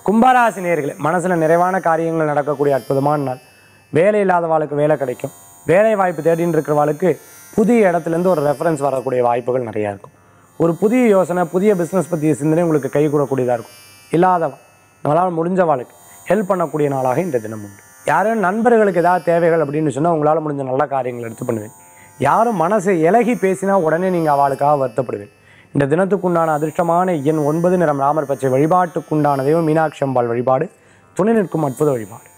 கும்பராசி நேர்களே மனசில் நிறைவான காரியங்கள் நடக்கக்கூடிய அற்புதமான நாள் வேலை இல்லாதவாளுக்கு வேலை கிடைக்கும் வேலை வாய்ப்பு தேடின்னு இருக்கிறவாளுக்கு புதிய இடத்துலேருந்து ஒரு ரெஃபரன்ஸ் வரக்கூடிய வாய்ப்புகள் நிறையா இருக்கும் ஒரு புதிய யோசனை புதிய பிஸ்னஸ் பற்றிய சிந்தனை உங்களுக்கு கை கூடக்கூடியதாக இருக்கும் இல்லாதவன் நம்மளால் முடிஞ்சவாளுக்கு ஹெல்ப் பண்ணக்கூடிய நாளாக இந்த தினம் உண்டு யாரும் நண்பர்களுக்கு ஏதாவது தேவைகள் அப்படின்னு சொன்னால் உங்களால் முடிஞ்ச நல்ல காரியங்கள் எடுத்து பண்ணுவேன் யாரும் மனசு இலகி பேசினா உடனே நீங்கள் அவளுக்காக வருத்தப்படுவேன் இந்த தினத்துக்குண்டான அதிர்ஷ்டமான எண் ஒன்பது நிறம் ராமர் பச்சை வழிபாட்டுக்குண்டான தெய்வம் மீனாட்சி அம்பாள் வழிபாடு துணை நிற்கும் அற்புத வழிபாடு